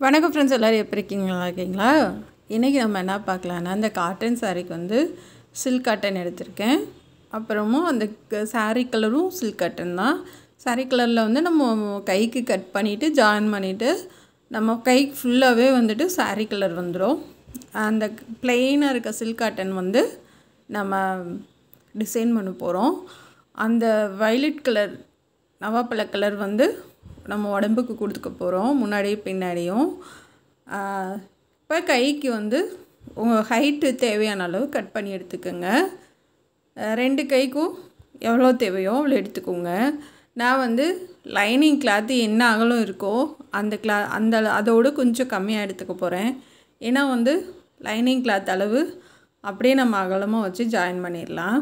வணக்கம் ஃப்ரெண்ட்ஸ் எல்லோரும் எப்படி இருக்கீங்க நல்லா இருக்கீங்களா இன்றைக்கி நம்ம என்ன பார்க்கலான்னா இந்த காட்டன் சாரீக்கு வந்து சில்க் காட்டன் எடுத்திருக்கேன் அப்புறமும் அந்த சாரீ கலரும் சில்க் காட்டன் தான் சாரீ கலரில் வந்து நம்ம கைக்கு கட் பண்ணிவிட்டு ஜாயின் பண்ணிவிட்டு நம்ம கைக்கு ஃபுல்லாகவே வந்துட்டு சாரீ கலர் வந்துடும் அந்த பிளெயினாக இருக்க சில்க் காட்டன் வந்து நம்ம டிசைன் பண்ண போகிறோம் அந்த வயலட் கலர் நவாப்பழ கலர் வந்து நம்ம உடம்புக்கு கொடுத்துக்க போகிறோம் முன்னாடியும் பின்னாடியும் இப்போ கைக்கு வந்து உங்கள் ஹைட்டு தேவையான அளவு கட் பண்ணி எடுத்துக்கோங்க ரெண்டு கைக்கும் எவ்வளோ தேவையோ அவ்வளோ எடுத்துக்கோங்க நான் வந்து லைனிங் கிளாத்து என்ன அகலம் இருக்கோ அந்த கிளா அந்த அதோடு கொஞ்சம் கம்மியாக எடுத்துக்க போகிறேன் ஏன்னா வந்து லைனிங் கிளாத் அளவு அப்படியே நம்ம அகலமாக வச்சு ஜாயின் பண்ணிடலாம்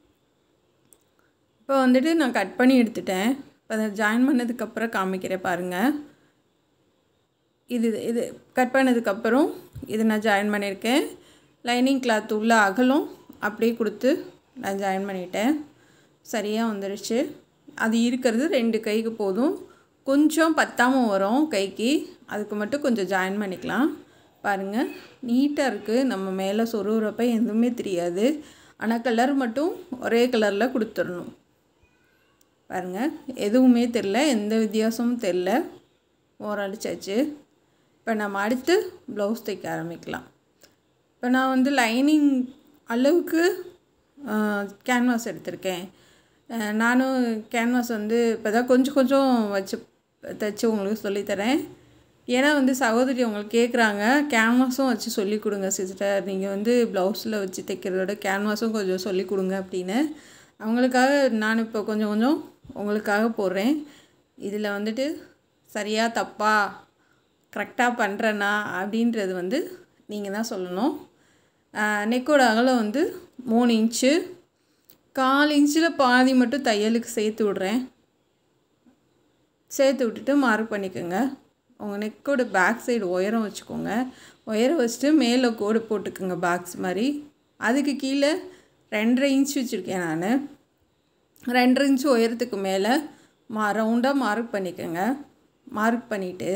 இப்போ வந்துட்டு நான் கட் பண்ணி எடுத்துட்டேன் இப்போ அதை ஜாயின் பண்ணதுக்கப்புறம் காமிக்கிறேன் பாருங்கள் இது இது கட் பண்ணதுக்கப்புறம் இது நான் ஜாயின் பண்ணியிருக்கேன் லைனிங் கிளாத் உள்ள அகலும் அப்படியே கொடுத்து நான் ஜாயின் பண்ணிட்டேன் சரியாக வந்துடுச்சு அது இருக்கிறது ரெண்டு கைக்கு போதும் கொஞ்சம் பத்தாமல் வரும் கைக்கு அதுக்கு மட்டும் கொஞ்சம் ஜாயின் பண்ணிக்கலாம் பாருங்கள் நீட்டாக இருக்குது நம்ம மேலே சொருகிறப்ப எதுவுமே தெரியாது ஆனால் கலர் மட்டும் ஒரே கலரில் கொடுத்துடணும் பாருங்கள் எதுவுமே தெரில எந்த வித்தியாசமும் தெரில ஓரடிச்சாச்சு இப்போ நம்ம அடுத்து ப்ளவுஸ் தைக்க ஆரம்பிக்கலாம் இப்போ நான் வந்து லைனிங் அளவுக்கு கேன்வாஸ் எடுத்திருக்கேன் நானும் கேன்வாஸ் வந்து இப்போ தான் கொஞ்சம் கொஞ்சம் வச்சு தைச்சி உங்களுக்கு சொல்லித்தரேன் ஏன்னா வந்து சகோதரி உங்களுக்கு கேட்குறாங்க கேன்வாஸும் வச்சு சொல்லி கொடுங்க சிஸ்டர் நீங்கள் வந்து ப்ளவுஸில் வச்சு தைக்கிறதோட கேன்வாஸும் கொஞ்சம் சொல்லி கொடுங்க அப்படின்னு அவங்களுக்காக நான் இப்போ கொஞ்சம் கொஞ்சம் உங்களுக்காக போடுறேன் இதில் வந்துட்டு சரியாக தப்பா கரெக்டாக பண்ணுறேன்னா அப்படின்றது வந்து நீங்கள் தான் சொல்லணும் நெக்கோட அகலம் வந்து மூணு இன்ச்சு கால் இன்ச்சில் பாதி மட்டும் தையலுக்கு சேர்த்து விட்றேன் சேர்த்து விட்டுட்டு மார்க் பண்ணிக்கோங்க உங்கள் நெக்கோட பேக் சைடு உயரம் வச்சுக்கோங்க உயரம் வச்சுட்டு மேலே கோடு போட்டுக்கோங்க பாக்ஸ் மாதிரி அதுக்கு கீழே ரெண்டரை இன்ச் வச்சுருக்கேன் நான் ரெண்டரை இன்ச்சு உயரத்துக்கு மேலே மா ரவுண்டாக மார்க் பண்ணிக்கோங்க மார்க் பண்ணிவிட்டு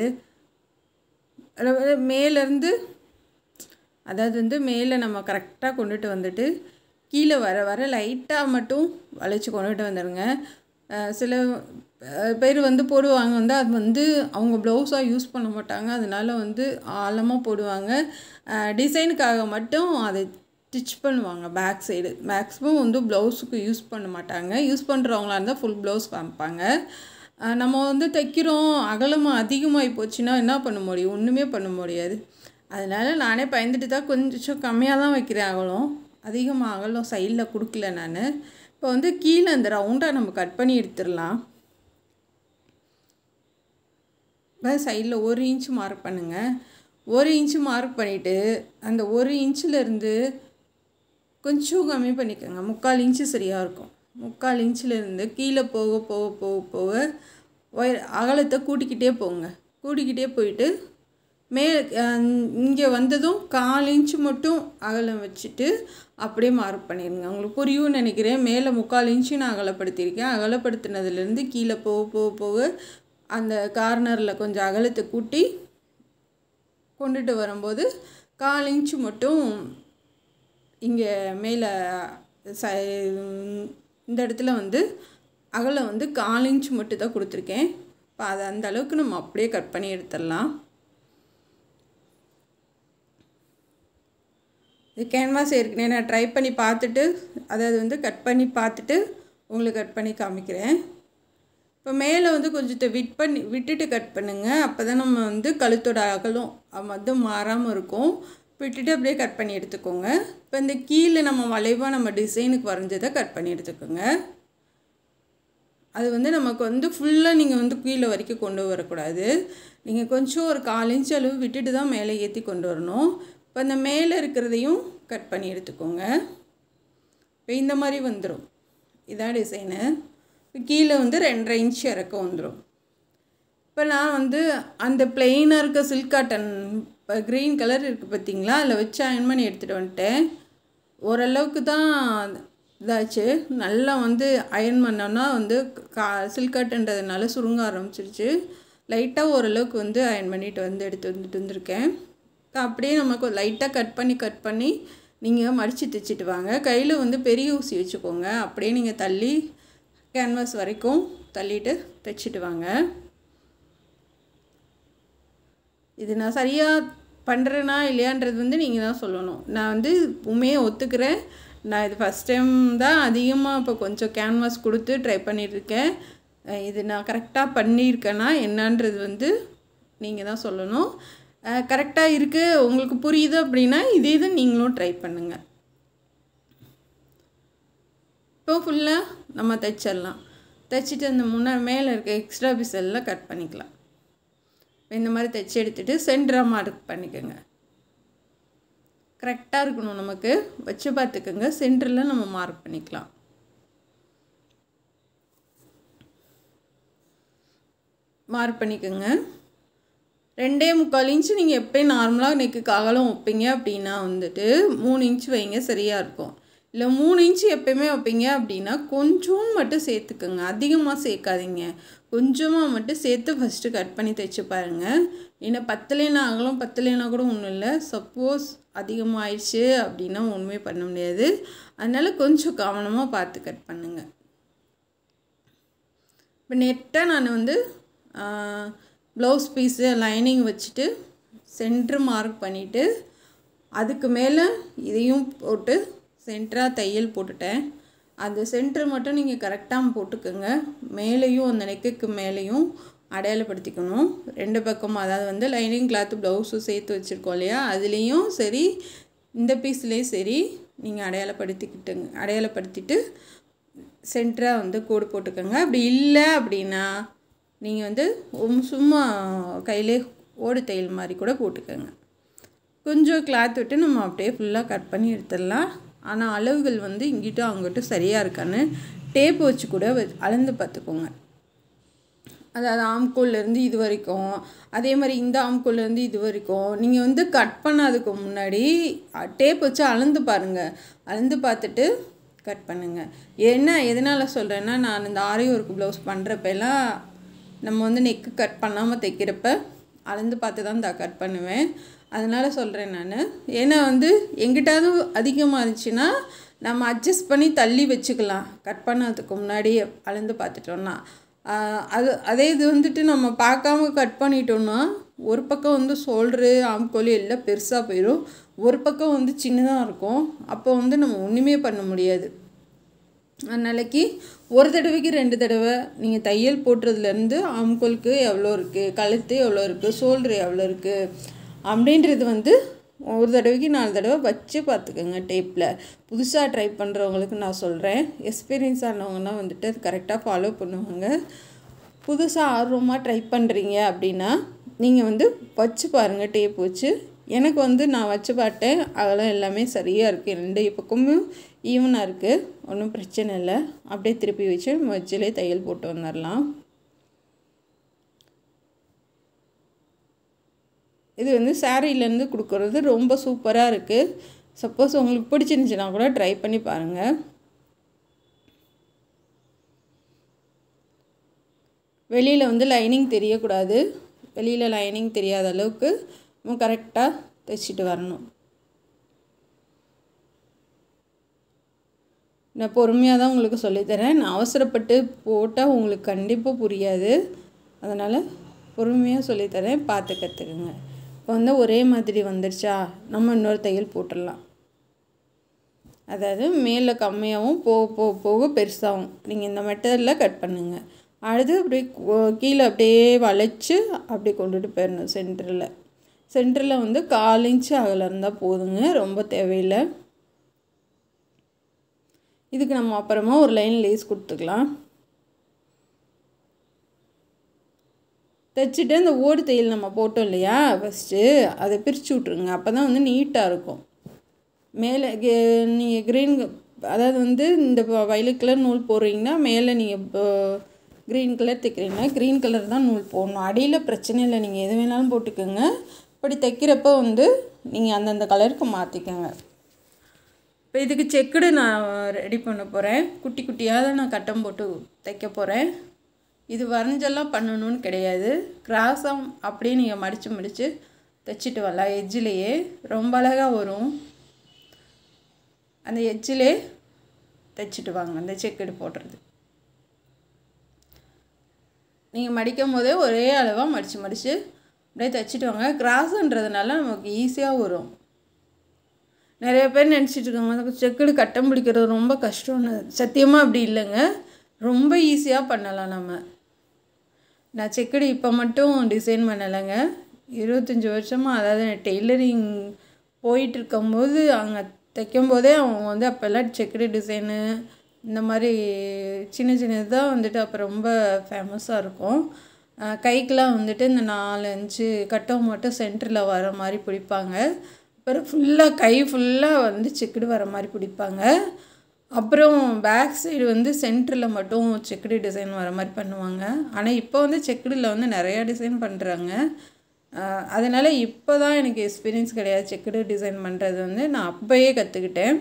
மேலேருந்து அதாவது வந்து மேலே நம்ம கரெக்டாக கொண்டுட்டு வந்துட்டு கீழே வர வர லைட்டாக மட்டும் வளைச்சி கொண்டுட்டு வந்துடுங்க சில பேர் வந்து போடுவாங்க வந்து அது வந்து அவங்க ப்ளவுஸாக யூஸ் பண்ண மாட்டாங்க அதனால வந்து ஆழமாக போடுவாங்க டிசைனுக்காக மட்டும் அதை ஸ்டிச் பண்ணுவாங்க பேக் சைடு மேக்ஸிமம் வந்து ப்ளவுஸுக்கு யூஸ் பண்ண மாட்டாங்க யூஸ் பண்ணுறவங்களா இருந்தால் ஃபுல் ப்ளவுஸ் காமிப்பாங்க நம்ம வந்து தைக்கிறோம் அகலமாக அதிகமாகி போச்சுன்னா என்ன பண்ண முடியும் ஒன்றுமே பண்ண முடியாது அதனால் நானே பயந்துட்டு தான் கொஞ்சம் கம்மியாக தான் வைக்கிறேன் அகலம் அதிகமாக அகலம் சைடில் கொடுக்கல நான் இப்போ வந்து கீழே அந்த ரவுண்டாக நம்ம கட் பண்ணி எடுத்துடலாம் இப்போ சைடில் ஒரு இன்ச்சு மார்க் பண்ணுங்கள் ஒரு இன்ச்சு மார்க் பண்ணிவிட்டு அந்த ஒரு இன்ச்சிலேருந்து கொஞ்சம் கம்மி பண்ணிக்கோங்க முக்கால் இன்ச்சு சரியாக இருக்கும் முக்கால் இன்ச்சிலேருந்து கீழே போக போக போக போக ஒயர் அகலத்தை கூட்டிக்கிட்டே போங்க கூட்டிக்கிட்டே போயிட்டு மே இங்கே வந்ததும் கால் இன்ச்சு மட்டும் அகலம் வச்சுட்டு அப்படியே மார்க் பண்ணிடுங்க உங்களுக்கு புரியும்னு நினைக்கிறேன் மேலே முக்கால் இன்ச்சு நான் அகலப்படுத்தியிருக்கேன் அகலப்படுத்தினதுலேருந்து கீழே போக போக போக அந்த கார்னரில் கொஞ்சம் அகலத்தை கூட்டி கொண்டுட்டு வரும்போது கால் இன்ச்சு மட்டும் இங்கே மேலே ச இந்த இடத்துல வந்து அகலம் வந்து கால் இன்ச் மட்டும் தான் கொடுத்துருக்கேன் இப்போ அதை அந்த அளவுக்கு நம்ம அப்படியே கட் பண்ணி எடுத்துடலாம் இது கேன்வாஸ் ஏற்கனவே நான் ட்ரை பண்ணி பார்த்துட்டு அதாவது வந்து கட் பண்ணி பார்த்துட்டு உங்களுக்கு கட் பண்ணி காமிக்கிறேன் இப்போ மேலே வந்து கொஞ்சத்தை விட் பண்ணி விட்டுட்டு கட் பண்ணுங்கள் அப்போ தான் நம்ம வந்து கழுத்தோட அகலம் வந்து மாறாமல் இருக்கும் விட்டுட்டு அப்படியே கட் பண்ணி எடுத்துக்கோங்க இப்போ இந்த கீழே நம்ம வளைவாக நம்ம டிசைனுக்கு வரைஞ்சதை கட் பண்ணி எடுத்துக்கோங்க அது வந்து நமக்கு வந்து ஃபுல்லாக நீங்கள் வந்து கீழே வரைக்கும் கொண்டு வரக்கூடாது நீங்கள் கொஞ்சம் ஒரு கால் இன்ச் அளவு விட்டுட்டு தான் மேலே ஏற்றி கொண்டு வரணும் இப்போ இந்த மேலே இருக்கிறதையும் கட் பண்ணி எடுத்துக்கோங்க இப்போ இந்த மாதிரி வந்துடும் இதான் டிசைனு இப்போ கீழே வந்து ரெண்டரை இன்ச் இறக்க வந்துடும் இப்போ நான் வந்து அந்த பிளெயினாக இருக்க சில்க் காட்டன் இப்போ க்ரீன் கலர் இருக்குது பார்த்தீங்களா அதில் வச்சு அயன் பண்ணி எடுத்துகிட்டு வந்துட்டேன் ஓரளவுக்கு தான் இதாச்சு நல்லா வந்து அயன் பண்ணோன்னா வந்து கா சில்க் காட்டுன்றதுனால சுருங்க ஆரம்பிச்சிருச்சு லைட்டாக ஓரளவுக்கு வந்து அயன் பண்ணிட்டு வந்து எடுத்து வந்துட்டு வந்திருக்கேன் அப்படியே நமக்கு லைட்டாக கட் பண்ணி கட் பண்ணி நீங்கள் மடித்து தைச்சிட்டு வாங்க கையில் வந்து பெரிய ஊசி வச்சுக்கோங்க அப்படியே நீங்கள் தள்ளி கேன்வாஸ் வரைக்கும் தள்ளிட்டு தைச்சிட்டு வாங்க இது நான் சரியாக பண்ணுறேனா இல்லையான்றது வந்து நீங்கள் தான் சொல்லணும் நான் வந்து உண்மையே ஒத்துக்கிறேன் நான் இது ஃபஸ்ட் டைம் தான் அதிகமாக இப்போ கொஞ்சம் கேன்வாஸ் கொடுத்து ட்ரை பண்ணியிருக்கேன் இது நான் கரெக்டாக பண்ணியிருக்கேனா என்னன்றது வந்து நீங்கள் தான் சொல்லணும் கரெக்டாக இருக்குது உங்களுக்கு புரியுது அப்படின்னா இதே தான் நீங்களும் ட்ரை பண்ணுங்கள் இப்போ ஃபுல்லாக நம்ம தைச்சிடலாம் தைச்சிட்டு அந்த முன்னே மேலே இருக்க எக்ஸ்ட்ரா பீஸ் எல்லாம் கட் பண்ணிக்கலாம் இந்த மாதிரி தைச்சி எடுத்துகிட்டு சென்டராக மார்க் பண்ணிக்கோங்க கரெக்டாக இருக்கணும் நமக்கு வச்சு பார்த்துக்கோங்க சென்டரில் நம்ம மார்க் பண்ணிக்கலாம் மார்க் பண்ணிக்கோங்க ரெண்டே முக்கால் இன்ச்சு நீங்கள் எப்போயும் நார்மலாக நெக்குக்கு அகலம் வைப்பீங்க அப்படின்னா வந்துட்டு மூணு இன்ச் வைங்க சரியாக இருக்கும் இல்லை மூணு இன்ச்சு எப்பயுமே வைப்பீங்க அப்படின்னா கொஞ்சம் மட்டும் சேர்த்துக்கோங்க அதிகமாக சேர்க்காதீங்க கொஞ்சமாக மட்டும் சேர்த்து ஃபஸ்ட்டு கட் பண்ணி தைச்சு பாருங்கள் ஏன்னா பத்தலைனா அகலம் பத்தலைனா கூட ஒன்றும் இல்லை சப்போஸ் அதிகமாகிடுச்சு அப்படின்னா ஒன்றுமே பண்ண முடியாது அதனால் கொஞ்சம் கவனமாக பார்த்து கட் பண்ணுங்கள் இப்போ நெட்டாக நான் வந்து ப்ளவுஸ் பீஸு லைனிங் வச்சுட்டு சென்ட்ரு மார்க் பண்ணிவிட்டு அதுக்கு மேலே இதையும் போட்டு சென்டராக தையல் போட்டுட்டேன் அந்த சென்டர் மட்டும் நீங்கள் கரெக்டாக போட்டுக்கோங்க மேலேயும் அந்த நெக்குக்கு மேலேயும் அடையாளப்படுத்திக்கணும் ரெண்டு பக்கமும் அதாவது வந்து லைனிங் கிளாத்து ப்ளவுஸும் சேர்த்து வச்சுருக்கோம் இல்லையா அதுலேயும் சரி இந்த பீஸ்லேயும் சரி நீங்கள் அடையாளப்படுத்திக்கிட்டுங்க அடையாளப்படுத்திட்டு சென்டராக வந்து கோடு போட்டுக்கோங்க அப்படி இல்லை அப்படின்னா நீங்கள் வந்து சும்மா கையிலே ஓடு தையல் மாதிரி கூட போட்டுக்கோங்க கொஞ்சம் கிளாத் விட்டு நம்ம அப்படியே ஃபுல்லாக கட் பண்ணி எடுத்துடலாம் ஆனால் அளவுகள் வந்து இங்கிட்டும் அங்கிட்டும் சரியாக இருக்கான்னு டேப் வச்சு கூட அளந்து பார்த்துக்கோங்க அதாவது ஆம்கோல்லேருந்து இது வரைக்கும் அதே மாதிரி இந்த ஆம்கோல்லேருந்து இது வரைக்கும் நீங்கள் வந்து கட் பண்ணாததுக்கு முன்னாடி டேப் வச்சு அளந்து பாருங்கள் அளந்து பார்த்துட்டு கட் பண்ணுங்கள் என்ன எதனால் சொல்கிறேன்னா நான் இந்த ஆரி ஒர்க் ப்ளவுஸ் பண்ணுறப்பெல்லாம் நம்ம வந்து நெக்கு கட் பண்ணாமல் தைக்கிறப்ப அளந்து பார்த்து தான் தான் கட் பண்ணுவேன் அதனால் சொல்கிறேன் நான் ஏன்னா வந்து எங்கிட்டாவது அதிகமாக இருந்துச்சுன்னா நம்ம அட்ஜஸ்ட் பண்ணி தள்ளி வச்சுக்கலாம் கட் பண்ணதுக்கு முன்னாடி அளந்து பார்த்துட்டோன்னா அது அதே இது வந்துட்டு நம்ம பார்க்காம கட் பண்ணிட்டோன்னா ஒரு பக்கம் வந்து சோல்ட்ரு ஆம்கோல் எல்லாம் பெருசாக போயிடும் ஒரு பக்கம் வந்து சின்னதாக இருக்கும் அப்போ வந்து நம்ம ஒன்றுமே பண்ண முடியாது நாளைக்கு ஒரு தடவைக்கு ரெண்டு தடவை நீங்கள் தையல் போட்டுறதுலேருந்து ஆம்கோலுக்கு எவ்வளோ இருக்குது கழுத்து எவ்வளோ இருக்குது சோல்ட்ரு எவ்வளோ இருக்குது அப்படின்றது வந்து ஒரு தடவைக்கு நாலு தடவை வச்சு பார்த்துக்கோங்க டேப்பில் புதுசாக ட்ரை பண்ணுறவங்களுக்கு நான் சொல்கிறேன் எக்ஸ்பீரியன்ஸ் ஆனவங்கன்னா வந்துட்டு அது கரெக்டாக ஃபாலோ பண்ணுவாங்க புதுசாக ஆர்வமாக ட்ரை பண்ணுறீங்க அப்படின்னா நீங்கள் வந்து வச்சு பாருங்கள் டேப் வச்சு எனக்கு வந்து நான் வச்சு பார்த்தேன் அதெல்லாம் எல்லாமே சரியாக இருக்குது ரெண்டு பக்கமும் ஈவனாக இருக்குது ஒன்றும் பிரச்சனை இல்லை அப்படியே திருப்பி வச்சு வச்சிலே தையல் போட்டு வந்துடலாம் இது வந்து சாரீலேருந்து கொடுக்குறது ரொம்ப சூப்பராக இருக்குது சப்போஸ் உங்களுக்கு பிடிச்சிருந்துச்சின்னா கூட ட்ரை பண்ணி பாருங்கள் வெளியில் வந்து லைனிங் தெரியக்கூடாது வெளியில் லைனிங் தெரியாத அளவுக்கு நம்ம கரெக்டாக தைச்சிட்டு வரணும் நான் பொறுமையாக தான் உங்களுக்கு சொல்லித்தரேன் நான் அவசரப்பட்டு போட்டால் உங்களுக்கு கண்டிப்பாக புரியாது அதனால் பொறுமையாக சொல்லித்தரேன் பார்த்து கற்றுக்குங்க இப்போ வந்து ஒரே மாதிரி வந்துருச்சா நம்ம இன்னொரு தையல் போட்டுடலாம் அதாவது மேலே கம்மியாகவும் போக போக போக பெருசாகும் நீங்கள் இந்த மெத்தடில் கட் பண்ணுங்கள் அடுத்து அப்படியே கீழே அப்படியே வளைச்சி அப்படியே கொண்டுட்டு போயிடணும் சென்டரில் சென்டரில் வந்து கால் இன்ச்சு அகலம் இருந்தால் போதுங்க ரொம்ப தேவையில்லை இதுக்கு நம்ம அப்புறமா ஒரு லைன் லேஸ் கொடுத்துக்கலாம் தைச்சிட்டு அந்த ஓடு தையல் நம்ம போட்டோம் இல்லையா ஃபஸ்ட்டு அதை பிரித்து விட்ருங்க அப்போ தான் வந்து நீட்டாக இருக்கும் மேலே நீங்கள் க்ரீன் அதாவது வந்து இந்த வயலட் கலர் நூல் போடுறீங்கன்னா மேலே நீங்கள் க்ரீன் கலர் தைக்கிறீங்கன்னா க்ரீன் கலர் தான் நூல் போடணும் அடியில் பிரச்சனை இல்லை நீங்கள் எது வேணாலும் போட்டுக்கோங்க இப்படி தைக்கிறப்ப வந்து நீங்கள் அந்தந்த கலருக்கு மாற்றிக்கோங்க இப்போ இதுக்கு செக்குடு நான் ரெடி பண்ண போகிறேன் குட்டி குட்டியாக தான் நான் கட்டம் போட்டு தைக்க போகிறேன் இது வரைஞ்செல்லாம் பண்ணணும்னு கிடையாது கிராஸாக அப்படியே நீங்கள் மடித்து மடித்து தைச்சிட்டு வரலாம் எஜ்ஜிலேயே ரொம்ப அழகாக வரும் அந்த எஜ்ஜிலே தைச்சிட்டு வாங்க அந்த செக்குடு போடுறது நீங்கள் மடிக்கும் போதே ஒரே அளவாக மடித்து மடித்து அப்படியே தைச்சிட்டு வாங்க கிராஸுன்றதுனால நமக்கு ஈஸியாக வரும் நிறைய பேர் நினச்சிட்டு இருக்காங்க அந்த செக்குடு கட்டம் பிடிக்கிறது ரொம்ப கஷ்டம்னு சத்தியமாக அப்படி இல்லைங்க ரொம்ப ஈஸியாக பண்ணலாம் நம்ம நான் செக்குடு இப்போ மட்டும் டிசைன் பண்ணலைங்க இருபத்தஞ்சி வருஷமாக அதாவது டெய்லரிங் போயிட்டு இருக்கும்போது அங்கே தைக்கும் போதே அவங்க வந்து அப்போல்லாம் செக்குடு டிசைனு இந்த மாதிரி சின்ன சின்னதாக வந்துட்டு அப்போ ரொம்ப ஃபேமஸாக இருக்கும் கைக்கெலாம் வந்துட்டு இந்த நாலு அஞ்சு கட்டம் மட்டும் சென்டரில் வர மாதிரி பிடிப்பாங்க அப்புறம் ஃபுல்லாக கை ஃபுல்லாக வந்து செக்குடு வர மாதிரி பிடிப்பாங்க அப்புறம் பேக் சைடு வந்து சென்டரில் மட்டும் செக்குடு டிசைன் வர மாதிரி பண்ணுவாங்க ஆனால் இப்போ வந்து செக்குடில் வந்து நிறையா டிசைன் பண்ணுறாங்க அதனால் இப்போ தான் எனக்கு எக்ஸ்பீரியன்ஸ் கிடையாது செக்குடு டிசைன் பண்ணுறது வந்து நான் அப்போயே கற்றுக்கிட்டேன்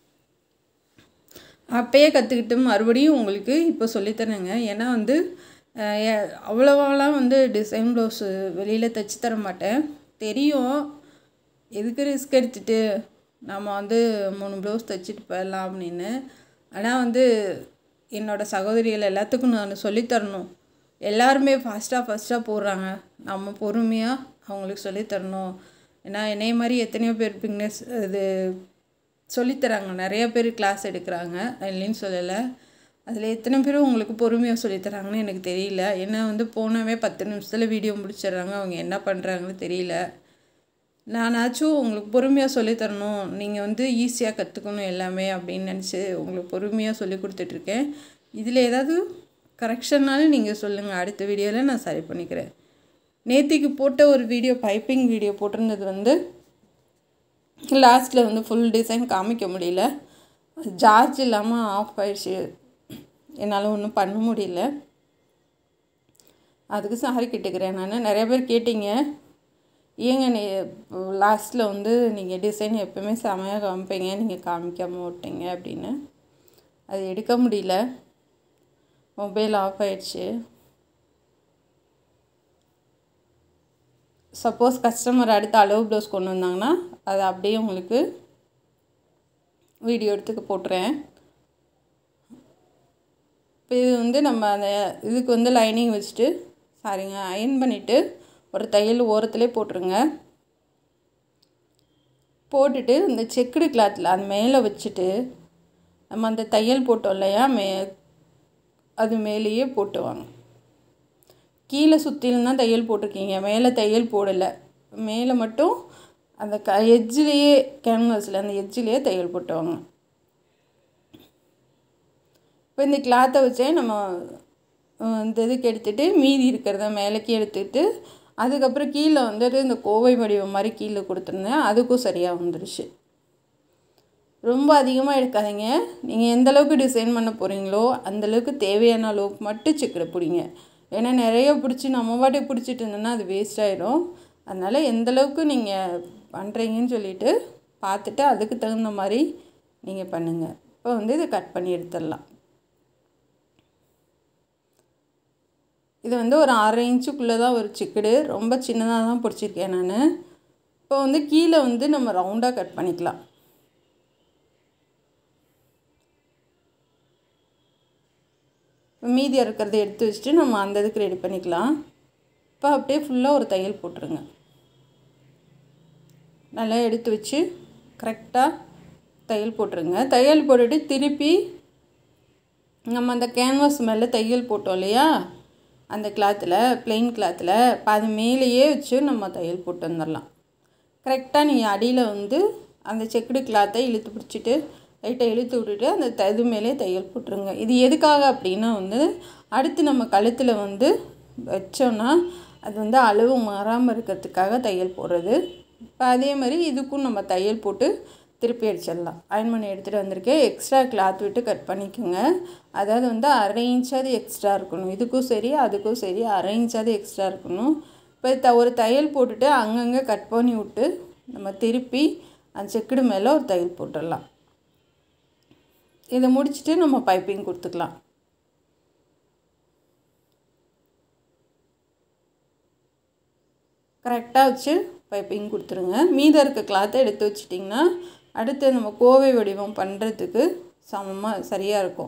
அப்போயே கற்றுக்கிட்டு மறுபடியும் உங்களுக்கு இப்போ சொல்லித்தரேங்க ஏன்னா வந்து அவ்வளோவாலாம் வந்து டிசைன் ப்ளவுஸு வெளியில் தைச்சி தர மாட்டேன் தெரியும் எதுக்கு ரிஸ்க் எடுத்துகிட்டு நம்ம வந்து மூணு ப்ளவுஸ் தைச்சிட்டு போயிடலாம் அப்படின்னு ஆனால் வந்து என்னோடய சகோதரிகள் எல்லாத்துக்கும் நான் சொல்லித்தரணும் எல்லாருமே ஃபாஸ்ட்டாக ஃபஸ்ட்டாக போடுறாங்க நம்ம பொறுமையாக அவங்களுக்கு சொல்லித்தரணும் ஏன்னா என்னைய மாதிரி எத்தனையோ பேர் பிக்னஸ் இது சொல்லித்தராங்க நிறைய பேர் கிளாஸ் எடுக்கிறாங்க இல்லைன்னு சொல்லலை அதில் எத்தனை பேர் உங்களுக்கு பொறுமையாக சொல்லித்தராங்கன்னு எனக்கு தெரியல ஏன்னா வந்து போனவே பத்து நிமிஷத்தில் வீடியோ முடிச்சிடுறாங்க அவங்க என்ன பண்ணுறாங்கன்னு தெரியல நானாச்சும் உங்களுக்கு பொறுமையாக சொல்லித்தரணும் நீங்கள் வந்து ஈஸியாக கற்றுக்கணும் எல்லாமே அப்படின்னு நினச்சி உங்களுக்கு பொறுமையாக சொல்லி கொடுத்துட்ருக்கேன் இதில் ஏதாவது கரெக்ஷன்னாலும் நீங்கள் சொல்லுங்கள் அடுத்த வீடியோவில் நான் சரி பண்ணிக்கிறேன் நேத்திக்கு போட்ட ஒரு வீடியோ பைப்பிங் வீடியோ போட்டிருந்தது வந்து லாஸ்ட்டில் வந்து ஃபுல் டிசைன் காமிக்க முடியல சார்ஜ் இல்லாமல் ஆஃப் ஆயிடுச்சு என்னால் ஒன்றும் பண்ண முடியல அதுக்கு சாரி கேட்டுக்கிறேன் நான் நிறைய பேர் கேட்டீங்க ஏங்க நீ லாஸ்ட்டில் வந்து நீங்கள் டிசைன் எப்போவுமே செமையாக காமிப்பீங்க நீங்கள் காமிக்காமல் விட்டீங்க அப்படின்னு அது எடுக்க முடியல மொபைல் ஆஃப் ஆயிடுச்சு சப்போஸ் கஸ்டமர் அடுத்த அளவு ப்ளவுஸ் கொண்டு வந்தாங்கன்னா அதை அப்படியே உங்களுக்கு வீடியோ எடுத்துக்க போட்டுறேன் இப்போ இது வந்து நம்ம அந்த இதுக்கு வந்து லைனிங் வச்சுட்டு சாரிங்க அயன் பண்ணிவிட்டு ஒரு தையல் ஓரத்துலேயே போட்டுருங்க போட்டுட்டு இந்த செக்குடு கிளாத்தில் அது மேலே வச்சுட்டு நம்ம அந்த தையல் போட்டோம் இல்லையா மே அது மேலேயே போட்டு வாங்க கீழே சுற்றிலும் தான் தையல் போட்டிருக்கீங்க மேலே தையல் போடலை மேலே மட்டும் அந்த க எட்ஜிலேயே கேன்வாஸில் அந்த எட்ஜிலேயே தையல் போட்டுவாங்க இப்போ இந்த கிளாத்தை வச்சே நம்ம இந்த இதுக்கு எடுத்துகிட்டு மீதி இருக்கிறத மேலேக்கு எடுத்துக்கிட்டு அதுக்கப்புறம் கீழே வந்துட்டு இந்த கோவை வடிவம் மாதிரி கீழே கொடுத்துருந்தேன் அதுக்கும் சரியாக வந்துடுச்சு ரொம்ப அதிகமாக எடுக்காதீங்க நீங்கள் எந்த அளவுக்கு டிசைன் பண்ண போகிறீங்களோ அந்தளவுக்கு தேவையான அளவுக்கு மட்டும் செக்கடை பிடிங்க ஏன்னா நிறைய பிடிச்சி நம்ம பாட்டுக்கு பிடிச்சிட்டு இருந்தோன்னா அது வேஸ்ட் ஆகிடும் அதனால் எந்தளவுக்கு நீங்கள் பண்ணுறீங்கன்னு சொல்லிவிட்டு பார்த்துட்டு அதுக்கு தகுந்த மாதிரி நீங்கள் பண்ணுங்கள் இப்போ வந்து இதை கட் பண்ணி எடுத்துடலாம் இது வந்து ஒரு அரை இன்ச்சுக்குள்ளே தான் ஒரு சிக்கடு ரொம்ப சின்னதாக தான் பிடிச்சிருக்கேன் நான் இப்போ வந்து கீழே வந்து நம்ம ரவுண்டாக கட் பண்ணிக்கலாம் மீதி இருக்கிறத எடுத்து வச்சுட்டு நம்ம அந்த இதுக்கு ரெடி பண்ணிக்கலாம் இப்போ அப்படியே ஃபுல்லாக ஒரு தையல் போட்டுருங்க நல்லா எடுத்து வச்சு கரெக்டாக தையல் போட்டுருங்க தையல் போட்டுட்டு திருப்பி நம்ம அந்த கேன்வாஸ் மேலே தையல் போட்டோம் இல்லையா அந்த கிளாத்தில் பிளெயின் கிளாத்தில் அது மேலேயே வச்சு நம்ம தையல் போட்டு வந்துடலாம் கரெக்டாக நீங்கள் அடியில் வந்து அந்த செக்குடு கிளாத்தை இழுத்து பிடிச்சிட்டு லைட்டை இழுத்து விட்டுட்டு அந்த த இது மேலே தையல் போட்டுருங்க இது எதுக்காக அப்படின்னா வந்து அடுத்து நம்ம கழுத்தில் வந்து வச்சோன்னா அது வந்து அளவு மாறாமல் இருக்கிறதுக்காக தையல் போடுறது இப்போ அதே மாதிரி இதுக்கும் நம்ம தையல் போட்டு திருப்பி அடிச்சிடலாம் அயன் பண்ணி எடுத்துகிட்டு வந்திருக்கேன் எக்ஸ்ட்ரா கிளாத் விட்டு கட் பண்ணிக்கோங்க அதாவது வந்து அரை இன்ச்சாவது எக்ஸ்ட்ரா இருக்கணும் இதுக்கும் சரி அதுக்கும் சரி அரை இன்ச்சாவது எக்ஸ்ட்ரா இருக்கணும் இப்போ த ஒரு தையல் போட்டுட்டு அங்கங்கே கட் பண்ணி விட்டு நம்ம திருப்பி அந்த செக்குடு மேலே ஒரு தையல் போட்டுடலாம் இதை முடிச்சுட்டு நம்ம பைப்பிங் கொடுத்துக்கலாம் கரெக்டாக வச்சு பைப்பிங் கொடுத்துருங்க மீதம் இருக்க கிளாத்தை எடுத்து வச்சிட்டிங்கன்னா அடுத்து நம்ம கோவை வடிவம் பண்ணுறதுக்கு சமமாக சரியாக இருக்கும்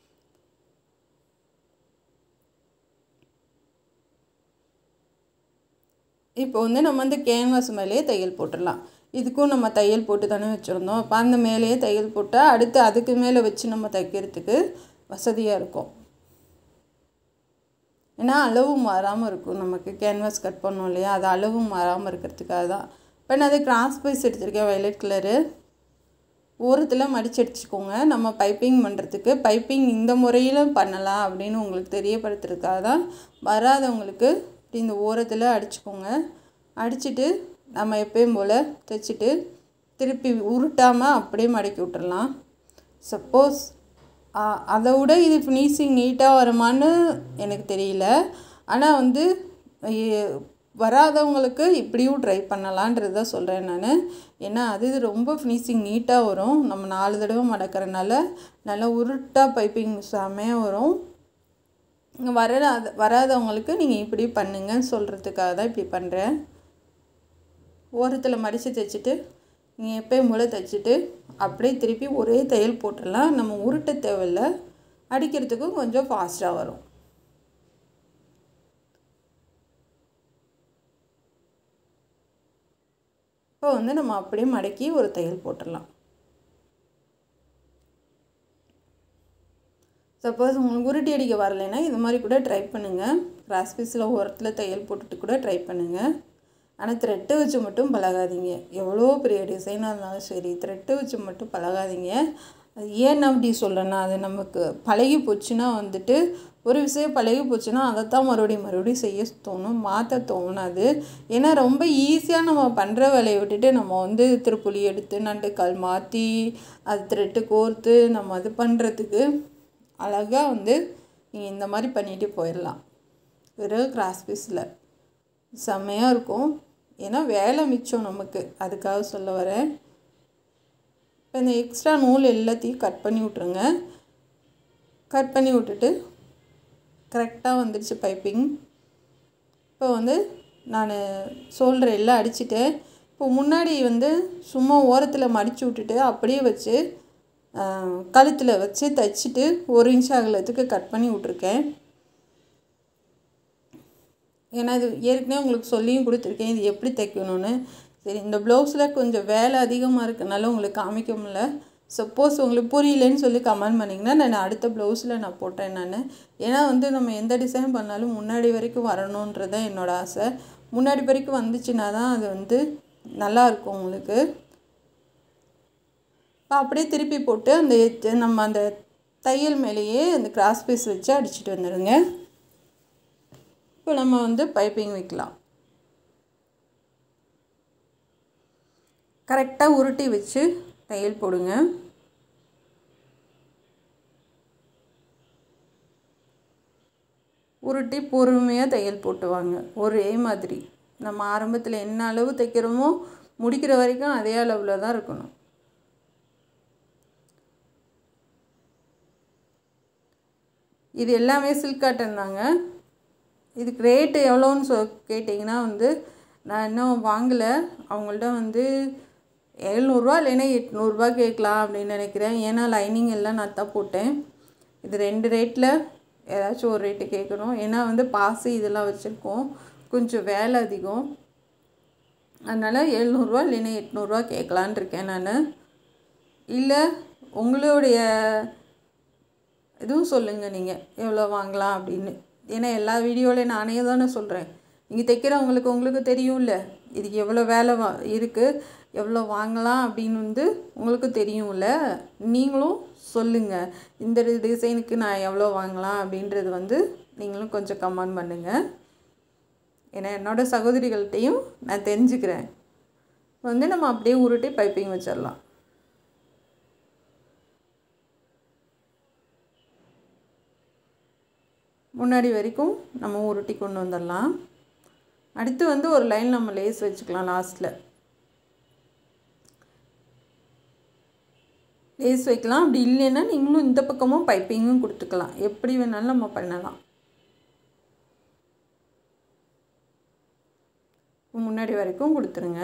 இப்போ வந்து நம்ம வந்து கேன்வாஸ் மேலேயே தையல் போட்டுடலாம் இதுக்கும் நம்ம தையல் போட்டு தானே வச்சுருந்தோம் அப்போ அந்த மேலேயே தையல் போட்டால் அடுத்து அதுக்கு மேலே வச்சு நம்ம தைக்கிறதுக்கு வசதியாக இருக்கும் ஏன்னா அளவு மாறாமல் இருக்கும் நமக்கு கேன்வாஸ் கட் பண்ணோம் இல்லையா அது அளவு மாறாமல் இருக்கிறதுக்காக தான் இப்போ நான் அது கிராஸ் பைஸ் எடுத்திருக்கேன் வயலட் கலரு ஓரத்தில் மடிச்சு அடிச்சுக்கோங்க நம்ம பைப்பிங் பண்ணுறதுக்கு பைப்பிங் இந்த முறையில் பண்ணலாம் அப்படின்னு உங்களுக்கு தெரியப்படுத்துறதுக்காக தான் வராதவங்களுக்கு இப்படி இந்த ஓரத்தில் அடிச்சுக்கோங்க அடிச்சுட்டு நம்ம எப்பயும் போல் தைச்சிட்டு திருப்பி உருட்டாமல் அப்படியே மடக்கி விட்டுறலாம் சப்போஸ் அதை விட இது ஃபினிஷிங் நீட்டாக வருமான்னு எனக்கு தெரியல ஆனால் வந்து வராதவங்களுக்கு இப்படியும் ட்ரை பண்ணலான்றது தான் சொல்கிறேன் நான் ஏன்னா அது ரொம்ப ஃபினிஷிங் நீட்டாக வரும் நம்ம நாலு தடவை மடக்கிறனால நல்லா உருட்டாக பைப்பிங் செம்மையாக வரும் வராத வராதவங்களுக்கு நீங்கள் இப்படி பண்ணுங்கன்னு சொல்கிறதுக்காக தான் இப்படி பண்ணுறேன் ஓரத்தில் மடித்து தைச்சிட்டு நீங்கள் எப்பயும் போல் தைச்சிட்டு அப்படியே திருப்பி ஒரே தையல் போட்டுடலாம் நம்ம உருட்ட தேவையில்ல அடிக்கிறதுக்கும் கொஞ்சம் ஃபாஸ்ட்டாக வரும் இப்போ வந்து நம்ம அப்படியே மடக்கி ஒரு தையல் போட்டுடலாம் சப்போஸ் உங்களுக்கு உருட்டி அடிக்க வரலைன்னா இது மாதிரி கூட ட்ரை பண்ணுங்கள் கிராஸ் பீஸில் ஓரத்தில் தையல் போட்டுட்டு கூட ட்ரை பண்ணுங்கள் ஆனால் த்ரெட்டு வச்சு மட்டும் பழகாதீங்க எவ்வளோ பெரிய டிசைனாக இருந்தாலும் சரி த்ரெட்டு வச்சு மட்டும் பழகாதீங்க அது ஏன் அப்படி சொல்கிறேன்னா அது நமக்கு பழகி போச்சுன்னா வந்துட்டு ஒரு விஷயம் பழகி போச்சுன்னா அதைத்தான் மறுபடியும் மறுபடியும் செய்ய தோணும் மாற்ற தோணாது ஏன்னா ரொம்ப ஈஸியாக நம்ம பண்ணுற வேலையை விட்டுட்டு நம்ம வந்து திருப்புளி எடுத்து நண்டுக்கால் மாற்றி அது த்ரெட்டு கோர்த்து நம்ம அது பண்ணுறதுக்கு அழகாக வந்து நீங்கள் இந்த மாதிரி பண்ணிட்டு போயிடலாம் வெறும் கிராஸ் பீஸில் செம்மையாக இருக்கும் ஏன்னா வேலை மிச்சம் நமக்கு அதுக்காக சொல்ல வரேன் இப்போ இந்த எக்ஸ்ட்ரா நூல் எல்லாத்தையும் கட் பண்ணி விட்ருங்க கட் பண்ணி விட்டுட்டு கரெக்டாக வந்துடுச்சு பைப்பிங் இப்போ வந்து நான் சோல்டர் எல்லாம் அடிச்சுட்டேன் இப்போ முன்னாடி வந்து சும்மா ஓரத்தில் மடித்து விட்டுட்டு அப்படியே வச்சு கழுத்தில் வச்சு தைச்சிட்டு ஒரு இன்ச் அகலத்துக்கு கட் பண்ணி விட்ருக்கேன் ஏன்னா இது ஏற்கனவே உங்களுக்கு சொல்லியும் கொடுத்துருக்கேன் இது எப்படி தைக்கணும்னு சரி இந்த ப்ளவுஸில் கொஞ்சம் வேலை அதிகமாக இருக்கனால உங்களுக்கு காமிக்க முடியல சப்போஸ் உங்களுக்கு புரியலன்னு சொல்லி கமெண்ட் பண்ணிங்கன்னா நான் அடுத்த ப்ளவுஸில் நான் போட்டேன் நான் ஏன்னா வந்து நம்ம எந்த டிசைன் பண்ணாலும் முன்னாடி வரைக்கும் வரணுன்றது தான் என்னோடய ஆசை முன்னாடி வரைக்கும் வந்துச்சுன்னா தான் அது வந்து நல்லாயிருக்கும் உங்களுக்கு இப்போ அப்படியே திருப்பி போட்டு அந்த நம்ம அந்த தையல் மேலேயே அந்த கிராஸ் பீஸ் வச்சு அடிச்சுட்டு வந்துடுங்க இப்போ நம்ம வந்து பைப்பிங் வைக்கலாம் கரெக்டாக உருட்டி வச்சு தையல் போடுங்க உருட்டி பொறுமையாக தையல் போட்டுவாங்க ஒரே மாதிரி நம்ம ஆரம்பத்தில் என்ன அளவு தைக்கிறோமோ முடிக்கிற வரைக்கும் அதே அளவில் தான் இருக்கணும் இது எல்லாமே சில்க் காட்டன் தாங்க இதுக்கு ரேட்டு எவ்வளோன்னு சொ கேட்டிங்கன்னா வந்து நான் இன்னும் வாங்கலை அவங்கள்ட்ட வந்து எழுநூறுவா இல்லைன்னா எட்நூறுரூவா கேட்கலாம் அப்படின்னு நினைக்கிறேன் ஏன்னா லைனிங் எல்லாம் நான் தான் போட்டேன் இது ரெண்டு ரேட்டில் ஏதாச்சும் ஒரு ரேட்டு கேட்கணும் ஏன்னா வந்து பாசி இதெல்லாம் வச்சுருக்கோம் கொஞ்சம் வேலை அதிகம் அதனால் எழுநூறுவா இல்லைன்னா எட்நூறுரூவா கேட்கலான் இருக்கேன் நான் இல்லை உங்களுடைய இதுவும் சொல்லுங்கள் நீங்கள் எவ்வளோ வாங்கலாம் அப்படின்னு ஏன்னா எல்லா வீடியோலையும் நானே தானே சொல்கிறேன் நீங்கள் தைக்கிறவங்களுக்கு உங்களுக்கு தெரியும்ல இதுக்கு எவ்வளோ வேலை வா இருக்குது எவ்வளோ வாங்கலாம் அப்படின்னு வந்து உங்களுக்கு தெரியும்ல நீங்களும் சொல்லுங்கள் இந்த டிசைனுக்கு நான் எவ்வளோ வாங்கலாம் அப்படின்றது வந்து நீங்களும் கொஞ்சம் கமெண்ட் பண்ணுங்கள் ஏன்னா என்னோடய சகோதரிகள்கிட்டையும் நான் தெரிஞ்சுக்கிறேன் வந்து நம்ம அப்படியே உருட்டி பைப்பிங் வச்சிடலாம் முன்னாடி வரைக்கும் நம்ம உருட்டி கொண்டு வந்துடலாம் அடுத்து வந்து ஒரு லைன் நம்ம லேஸ் வச்சுக்கலாம் லாஸ்ட்டில் லேஸ் வைக்கலாம் அப்படி இல்லைன்னா நீங்களும் இந்த பக்கமும் பைப்பிங்கும் கொடுத்துக்கலாம் எப்படி வேணாலும் நம்ம பண்ணலாம் முன்னாடி வரைக்கும் கொடுத்துருங்க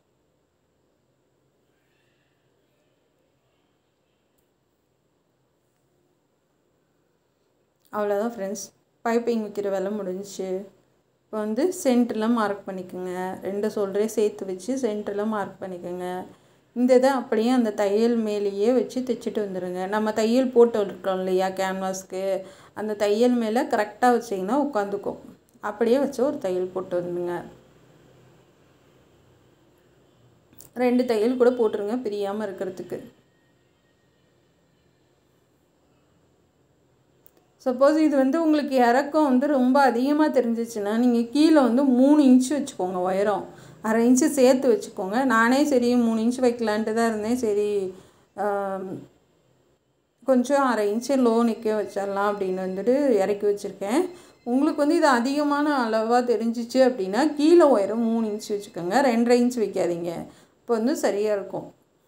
அவ்வளோதான் ஃப்ரெண்ட்ஸ் பைப்பிங் வைக்கிற வேலை முடிஞ்சிச்சு இப்போ வந்து சென்டரில் மார்க் பண்ணிக்கோங்க ரெண்டு சொல்கிறே சேர்த்து வச்சு சென்டரில் மார்க் பண்ணிக்கோங்க இந்த இதை அப்படியே அந்த தையல் மேலேயே வச்சு தைச்சிட்டு வந்துடுங்க நம்ம தையல் போட்டு இருக்கோம் இல்லையா கேன்வாஸ்க்கு அந்த தையல் மேலே கரெக்டாக வச்சிங்கன்னா உட்காந்துக்கும் அப்படியே வச்சு ஒரு தையல் போட்டு வந்துடுங்க ரெண்டு தையல் கூட போட்டுருங்க பிரியாமல் இருக்கிறதுக்கு சப்போஸ் இது வந்து உங்களுக்கு இறக்கம் வந்து ரொம்ப அதிகமாக தெரிஞ்சிச்சுன்னா நீங்கள் கீழே வந்து மூணு இன்ச்சு வச்சுக்கோங்க உயரம் அரை இன்ச்சு சேர்த்து வச்சுக்கோங்க நானே சரி மூணு இன்ச்சு வைக்கலான்ட்டு தான் இருந்தேன் சரி கொஞ்சம் அரை இன்ச்சு லோ நிற்க வச்சிடலாம் அப்படின்னு வந்துட்டு இறக்கி வச்சுருக்கேன் உங்களுக்கு வந்து இது அதிகமான அளவாக தெரிஞ்சிச்சு அப்படின்னா கீழே உயரம் மூணு இன்ச்சு வச்சுக்கோங்க ரெண்டரை இன்ச்சு வைக்காதீங்க இப்போ வந்து சரியாக இருக்கும்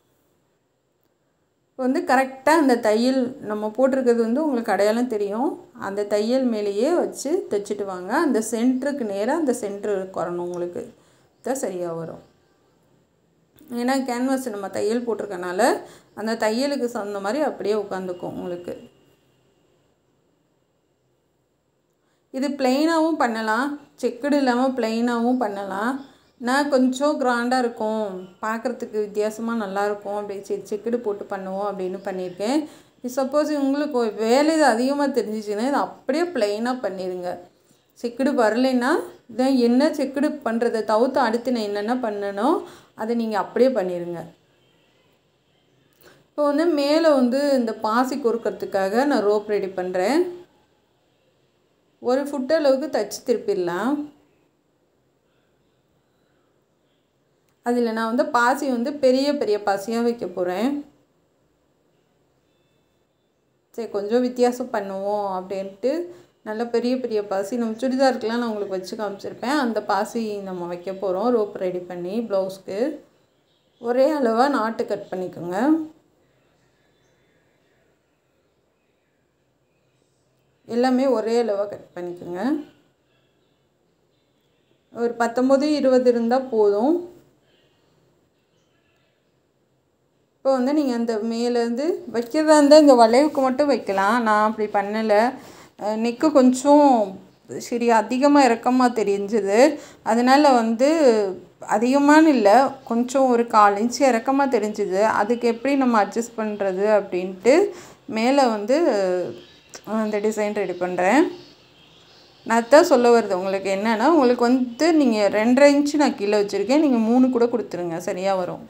இப்போ வந்து கரெக்டாக அந்த தையல் நம்ம போட்டிருக்கிறது வந்து உங்களுக்கு அடையாளம் தெரியும் அந்த தையல் மேலேயே வச்சு தைச்சிட்டு வாங்க அந்த சென்டருக்கு நேராக அந்த சென்டர் வரணும் உங்களுக்கு தான் சரியாக வரும் ஏன்னா கேன்வாஸ் நம்ம தையல் போட்டிருக்கனால அந்த தையலுக்கு சொந்த மாதிரி அப்படியே உட்காந்துக்கும் உங்களுக்கு இது பிளெயினாகவும் பண்ணலாம் செக்குடு இல்லாமல் பிளெயினாகவும் பண்ணலாம் நான் கொஞ்சம் கிராண்டாக இருக்கும் பார்க்குறதுக்கு வித்தியாசமாக நல்லாயிருக்கும் அப்படி சரி செக்குடு போட்டு பண்ணுவோம் அப்படின்னு பண்ணியிருக்கேன் சப்போஸ் உங்களுக்கு வேலை இது அதிகமாக தெரிஞ்சிச்சுன்னா இதை அப்படியே ப்ளைனாக பண்ணிடுங்க செக்குடு வரலைன்னா இதான் என்ன செக்குடு பண்ணுறதை தவிர்த்து அடுத்து நான் என்னென்ன பண்ணணும் அதை நீங்கள் அப்படியே பண்ணிடுங்க இப்போ வந்து மேலே வந்து இந்த பாசி கொறுக்கிறதுக்காக நான் ரோப் ரெடி பண்ணுறேன் ஒரு ஃபுட் அளவுக்கு தச்சு திருப்பிடலாம் அதில் நான் வந்து பாசி வந்து பெரிய பெரிய பாசியாக வைக்க போகிறேன் சரி கொஞ்சம் வித்தியாசம் பண்ணுவோம் அப்படின்ட்டு நல்ல பெரிய பெரிய பாசி நம்ம சுடிதாருக்கெலாம் நான் உங்களுக்கு வச்சு காமிச்சிருப்பேன் அந்த பாசி நம்ம வைக்க போகிறோம் ரோப் ரெடி பண்ணி ப்ளவுஸ்க்கு ஒரே அளவாக நாட்டு கட் பண்ணிக்கோங்க எல்லாமே ஒரே அளவாக கட் பண்ணிக்கோங்க ஒரு பத்தொம்போது இருபது இருந்தால் போதும் இப்போ வந்து நீங்கள் அந்த மேலேருந்து வைக்கிறதா இருந்தால் இந்த வளைவுக்கு மட்டும் வைக்கலாம் நான் அப்படி பண்ணலை நெக்கு கொஞ்சம் சரி அதிகமாக இறக்கமாக தெரிஞ்சுது அதனால் வந்து அதிகமான இல்லை கொஞ்சம் ஒரு கால் இன்ச் இறக்கமாக தெரிஞ்சுது அதுக்கு எப்படி நம்ம அட்ஜஸ்ட் பண்ணுறது அப்படின்ட்டு மேலே வந்து அந்த டிசைன் ரெடி பண்ணுறேன் நான் தான் சொல்ல வருது உங்களுக்கு என்னென்னா உங்களுக்கு வந்து நீங்கள் ரெண்டரை இன்ச்சு நான் கீழே வச்சுருக்கேன் நீங்கள் மூணு கூட கொடுத்துருங்க சரியாக வரும்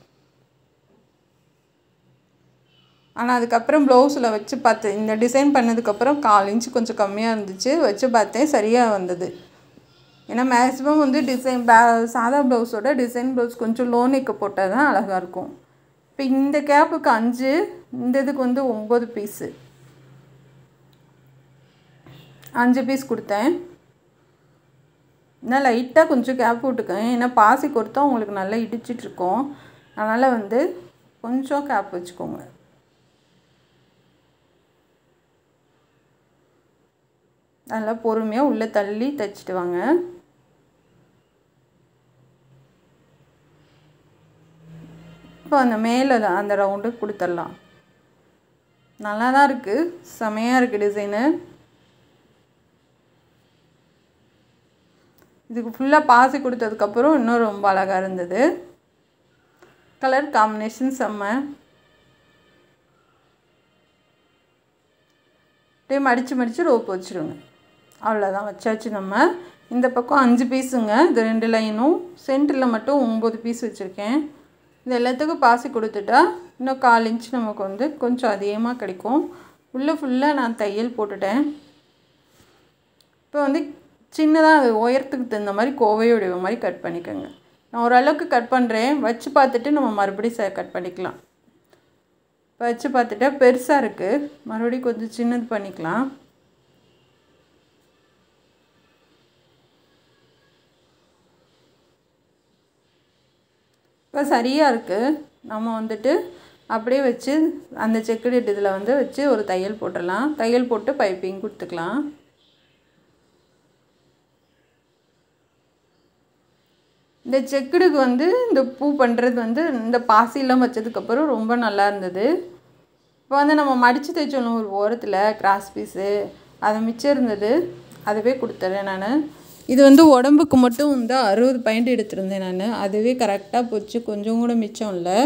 ஆனால் அதுக்கப்புறம் ப்ளவுஸில் வச்சு பார்த்து இந்த டிசைன் பண்ணதுக்கப்புறம் கால் இன்ச்சு கொஞ்சம் கம்மியாக இருந்துச்சு வச்சு பார்த்தேன் சரியாக வந்தது ஏன்னா மேக்ஸிமம் வந்து டிசைன் பே சாதா ப்ளவுஸோட டிசைன் ப்ளவுஸ் கொஞ்சம் லோ நெக்கு போட்டால் தான் அழகாக இருக்கும் இப்போ இந்த கேப்புக்கு அஞ்சு இந்த இதுக்கு வந்து ஒம்பது பீஸு அஞ்சு பீஸ் கொடுத்தேன் இன்னும் லைட்டாக கொஞ்சம் கேப் விட்டுக்கேன் ஏன்னா பாசி கொடுத்தா உங்களுக்கு நல்லா இடிச்சிட்ருக்கோம் அதனால் வந்து கொஞ்சம் கேப் வச்சுக்கோங்க நல்லா பொறுமையாக உள்ளே தள்ளி தைச்சிட்டு வாங்க இப்போ அந்த மேலே அந்த ரவுண்டு கொடுத்துடலாம் நல்லா தான் இருக்குது செமையாக இருக்குது டிசைனு இதுக்கு ஃபுல்லாக பாசி கொடுத்ததுக்கப்புறம் இன்னும் ரொம்ப அழகாக இருந்தது கலர் காம்பினேஷன் செம்ம அப்படியே மடித்து மடித்து ரோப் வச்சுருங்க அவ்வளோதான் வச்சாச்சு நம்ம இந்த பக்கம் அஞ்சு பீஸுங்க இது ரெண்டு லைனும் சென்டரில் மட்டும் ஒம்பது பீஸ் வச்சுருக்கேன் இது எல்லாத்துக்கும் பாசி கொடுத்துட்டா இன்னும் கால் இன்ச் நமக்கு வந்து கொஞ்சம் அதிகமாக கிடைக்கும் உள்ளே ஃபுல்லாக நான் தையல் போட்டுட்டேன் இப்போ வந்து சின்னதாக அது உயரத்துக்கு தகுந்த மாதிரி கோவை வடிவ மாதிரி கட் பண்ணிக்கோங்க நான் ஓரளவுக்கு கட் பண்ணுறேன் வச்சு பார்த்துட்டு நம்ம மறுபடியும் ச கட் பண்ணிக்கலாம் இப்போ வச்சு பார்த்துட்டா பெருசாக இருக்குது மறுபடியும் கொஞ்சம் சின்னது பண்ணிக்கலாம் இப்போ சரியாக இருக்குது நம்ம வந்துட்டு அப்படியே வச்சு அந்த செக்குடு இதில் வந்து வச்சு ஒரு தையல் போட்டுடலாம் தையல் போட்டு பைப்பிங் கொடுத்துக்கலாம் இந்த செக்குடுக்கு வந்து இந்த பூ பண்ணுறது வந்து இந்த பாசிலாம் வச்சதுக்கப்புறம் ரொம்ப நல்லா இருந்தது இப்போ வந்து நம்ம மடித்து தைச்சோம் ஒரு ஓரத்தில் கிராஸ் பீஸு அது மிச்சம் இருந்தது அதுவே கொடுத்துறேன் நான் இது வந்து உடம்புக்கு மட்டும் வந்து அறுபது பாயிண்ட் எடுத்திருந்தேன் நான் அதுவே கரெக்டாக போச்சு கொஞ்சம் கூட மிச்சம் இல்லை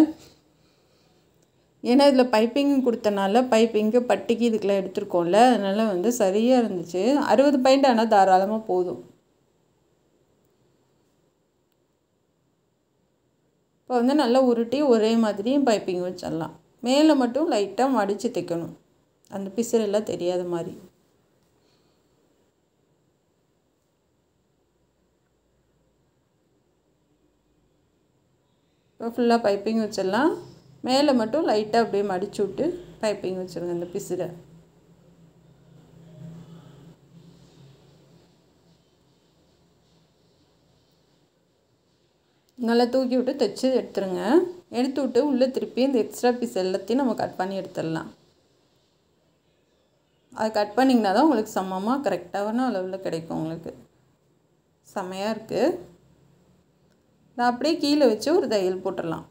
ஏன்னா இதில் பைப்பிங் கொடுத்தனால பைப்பிங்கு பட்டிக்கு இதுக்கெல்லாம் எடுத்திருக்கோம்ல அதனால் வந்து சரியாக இருந்துச்சு அறுபது பாயிண்ட் ஆனால் தாராளமாக போதும் இப்போ வந்து நல்லா உருட்டி ஒரே மாதிரி பைப்பிங் வச்சிடலாம் மேலே மட்டும் லைட்டாக மடித்து தைக்கணும் அந்த பிசுறெல்லாம் தெரியாத மாதிரி இப்போ ஃபுல்லாக பைப்பிங் வச்சிடலாம் மேலே மட்டும் லைட்டாக அப்படியே மடிச்சு விட்டு பைப்பிங் வச்சுருங்க அந்த பிசுரை நல்லா தூக்கி விட்டு தைச்சி எடுத்துருங்க எடுத்து விட்டு உள்ளே திருப்பி இந்த எக்ஸ்ட்ரா பீஸ் எல்லாத்தையும் நம்ம கட் பண்ணி எடுத்துடலாம் அது கட் பண்ணிங்கன்னா தான் உங்களுக்கு சமமாக கரெக்டான அளவில் கிடைக்கும் உங்களுக்கு செமையாக இருக்குது நான் அப்படியே கீழே வச்சு ஒரு தையல் போட்டுடலாம்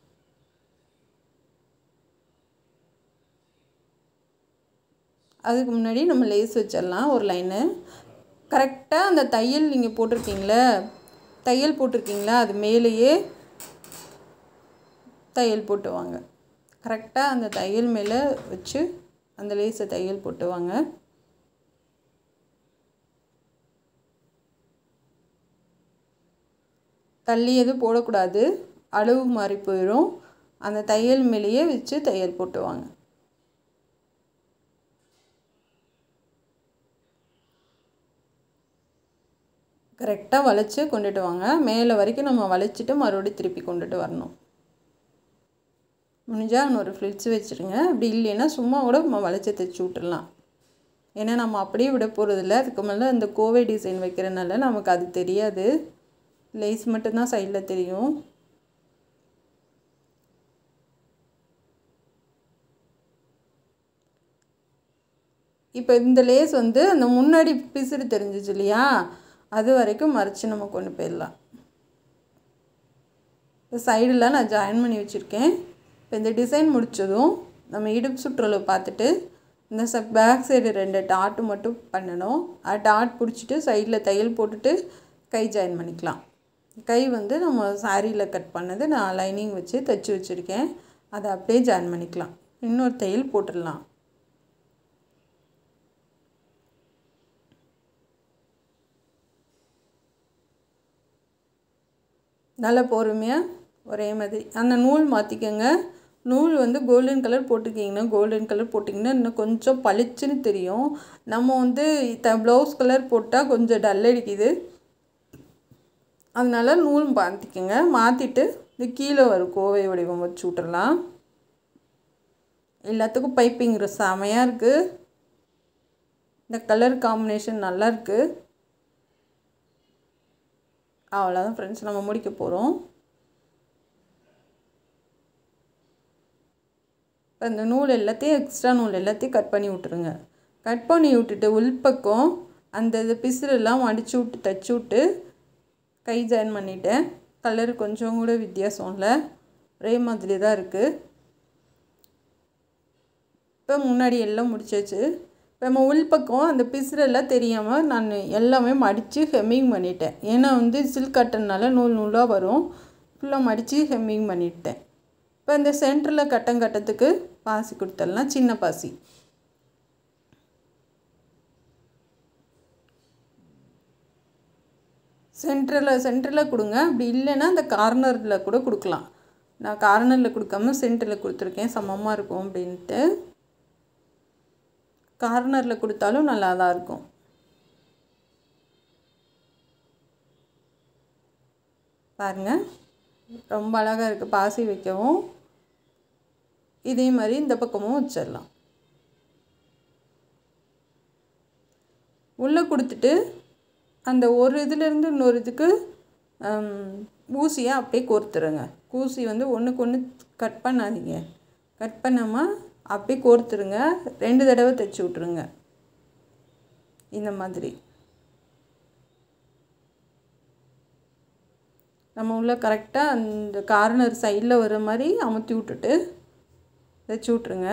அதுக்கு முன்னாடி நம்ம லேஸ் வச்சிடலாம் ஒரு லைனு கரெக்டாக அந்த தையல் நீங்கள் போட்டிருக்கீங்களே தையல் போட்டிருக்கீங்களா அது மேலேயே தையல் போட்டு வாங்க கரெக்டாக அந்த தையல் மேலே வச்சு அந்த லேஸை தையல் போட்டு வாங்க தள்ளி எதுவும் போடக்கூடாது அளவு மாறி போயிடும் அந்த தையல் மேலேயே வச்சு தையல் போட்டு வாங்க கரெக்டாக வளைச்சி கொண்டுட்டு வாங்க மேலே வரைக்கும் நம்ம வளைச்சிட்டு மறுபடியும் திருப்பி கொண்டுட்டு வரணும் முடிஞ்சால் இன்னொரு ஃப்ளிட்ஸ் வச்சுருங்க அப்படி இல்லைன்னா சும்மா கூட நம்ம வளைச்சி தைச்சி விட்டுடலாம் ஏன்னா நம்ம அப்படியே விட போகிறதில்ல அதுக்கு மேலே இந்த கோவை டிசைன் வைக்கிறனால நமக்கு அது தெரியாது லேஸ் மட்டும்தான் சைடில் தெரியும் இப்போ இந்த லேஸ் வந்து அந்த முன்னாடி பிசுறு தெரிஞ்சிச்சு இல்லையா அது வரைக்கும் மறைச்சி நம்ம கொண்டு போயிடலாம் இந்த சைடில் நான் ஜாயின் பண்ணி வச்சுருக்கேன் இப்போ இந்த டிசைன் முடித்ததும் நம்ம இடுப்பு சுற்றளவு பார்த்துட்டு இந்த ச பேக் சைடு ரெண்டு டாட்டு மட்டும் பண்ணணும் அது டாட் பிடிச்சிட்டு சைடில் தையல் போட்டுட்டு கை ஜாயின் பண்ணிக்கலாம் கை வந்து நம்ம சாரியில் கட் பண்ணது நான் லைனிங் வச்சு தைச்சி வச்சுருக்கேன் அதை அப்படியே ஜாயின் பண்ணிக்கலாம் இன்னொரு தையல் போட்டுடலாம் நல்லா பொறுமையாக ஒரே மாதிரி அந்த நூல் மாற்றிக்கோங்க நூல் வந்து கோல்டன் கலர் போட்டுக்கிங்கன்னா கோல்டன் கலர் போட்டிங்கன்னா இன்னும் கொஞ்சம் பளிச்சுன்னு தெரியும் நம்ம வந்து த ப்ளவுஸ் கலர் போட்டால் கொஞ்சம் டல் அடிக்குது அதனால நூல் மாற்றிக்கோங்க மாற்றிட்டு இந்த கீழே வரும் கோவை வடிவம் வச்சு விட்டுறலாம் எல்லாத்துக்கும் பைப்பிங் செமையாக இருக்குது இந்த கலர் காம்பினேஷன் நல்லா இருக்குது அவ்வளோதான் ஃப்ரெண்ட்ஸ் நம்ம முடிக்க போகிறோம் இப்போ இந்த நூல் எல்லாத்தையும் எக்ஸ்ட்ரா நூல் எல்லாத்தையும் கட் பண்ணி விட்ருங்க கட் பண்ணி விட்டுட்டு உள்பக்கம் அந்த இது பிசுறெல்லாம் மடித்து விட்டு தைச்சி விட்டு கை ஜாயின் பண்ணிட்டேன் கலர் கொஞ்சம் கூட வித்தியாசம் இல்லை ஒரே மாதிரி தான் இருக்குது இப்போ முன்னாடி எல்லாம் முடிச்சாச்சு இப்போ நம்ம உள்பக்கம் அந்த பிசுறெல்லாம் தெரியாமல் நான் எல்லாமே மடித்து ஹெம்மிங் பண்ணிட்டேன் ஏன்னா வந்து சில்க் கட்டனால நூல் நூலாக வரும் ஃபுல்லாக மடித்து ஹெம்மிங் பண்ணிட்டேன் இப்போ இந்த சென்டரில் கட்டம் கட்டத்துக்கு பாசி கொடுத்துடலாம் சின்ன பாசி சென்டரில் சென்டரில் கொடுங்க அப்படி இல்லைன்னா அந்த கார்னரில் கூட கொடுக்கலாம் நான் கார்னரில் கொடுக்காம சென்டரில் கொடுத்துருக்கேன் சமமாக இருக்கும் அப்படின்ட்டு கார்னரில் கொடுத்தாலும் நல்லா தான் இருக்கும் பாருங்கள் ரொம்ப அழகாக இருக்குது பாசி வைக்கவும் இதே மாதிரி இந்த பக்கமும் வச்சிடலாம் உள்ளே கொடுத்துட்டு அந்த ஒரு இதுலேருந்து இன்னொரு இதுக்கு ஊசியை அப்படியே கோர்த்துருங்க ஊசி வந்து ஒன்றுக்கு ஒன்று கட் பண்ணாதீங்க கட் பண்ணாமல் அப்படியே கோர்த்துருங்க ரெண்டு தடவை தைச்சி விட்ருங்க இந்த மாதிரி நம்ம உள்ள கரெக்டாக அந்த கார்னர் சைடில் வர மாதிரி அமுத்தி விட்டுட்டு தைச்சி விட்ருங்க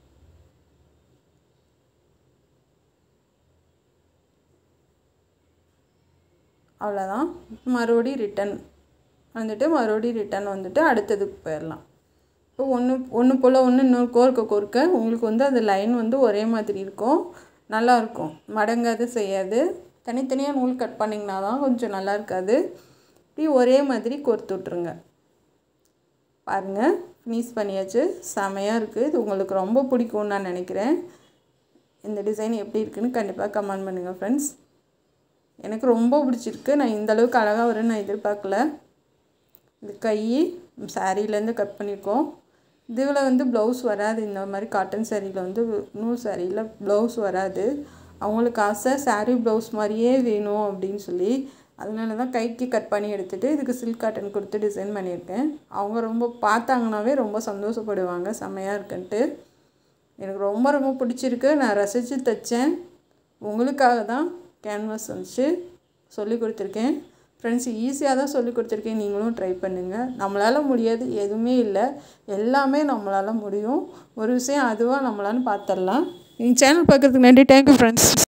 அவ்வளோதான் மறுபடியும் ரிட்டன் வந்துட்டு மறுபடியும் ரிட்டன் வந்துட்டு அடுத்ததுக்கு போயிடலாம் இப்போ ஒன்று ஒன்று போல் ஒன்று இன்னொரு கோர்க்க கோர்க்க உங்களுக்கு வந்து அந்த லைன் வந்து ஒரே மாதிரி இருக்கும் நல்லாயிருக்கும் மடங்காது செய்யாது தனித்தனியாக நூல் கட் பண்ணிங்கன்னா தான் கொஞ்சம் நல்லா இருக்காது இப்படி ஒரே மாதிரி கோர்த்து விட்ருங்க பாருங்கள் ஃபினிஷ் பண்ணியாச்சு செமையாக இருக்குது இது உங்களுக்கு ரொம்ப பிடிக்கும்னு நான் நினைக்கிறேன் இந்த டிசைன் எப்படி இருக்குன்னு கண்டிப்பாக கமெண்ட் பண்ணுங்கள் ஃப்ரெண்ட்ஸ் எனக்கு ரொம்ப பிடிச்சிருக்கு நான் இந்த அளவுக்கு அழகாக வரும்னு நான் எதிர்பார்க்கல இது கை சாரீலேருந்து கட் பண்ணியிருக்கோம் இதில் வந்து ப்ளவுஸ் வராது இந்த மாதிரி காட்டன் சாரியில் வந்து நூல் சாரியில் ப்ளவுஸ் வராது அவங்களுக்கு ஆசை சாரீ ப்ளவுஸ் மாதிரியே வேணும் அப்படின்னு சொல்லி அதனால தான் கைக்கு கட் பண்ணி எடுத்துகிட்டு இதுக்கு சில்க் காட்டன் கொடுத்து டிசைன் பண்ணியிருக்கேன் அவங்க ரொம்ப பார்த்தாங்கனாவே ரொம்ப சந்தோஷப்படுவாங்க செம்மையாக இருக்குன்ட்டு எனக்கு ரொம்ப ரொம்ப பிடிச்சிருக்கு நான் ரசித்து தைச்சேன் உங்களுக்காக தான் கேன்வாஸ் வந்துச்சு சொல்லி கொடுத்துருக்கேன் ஃப்ரெண்ட்ஸ் ஈஸியாக தான் சொல்லி கொடுத்துருக்கேன் நீங்களும் ட்ரை பண்ணுங்கள் நம்மளால் முடியாது எதுவுமே இல்லை எல்லாமே நம்மளால் முடியும் ஒரு விஷயம் அதுவாக நம்மளான்னு பார்த்துடலாம் எங்கள் சேனல் பார்க்குறதுக்கு நன்றி தேங்க்யூ ஃப்ரெண்ட்ஸ்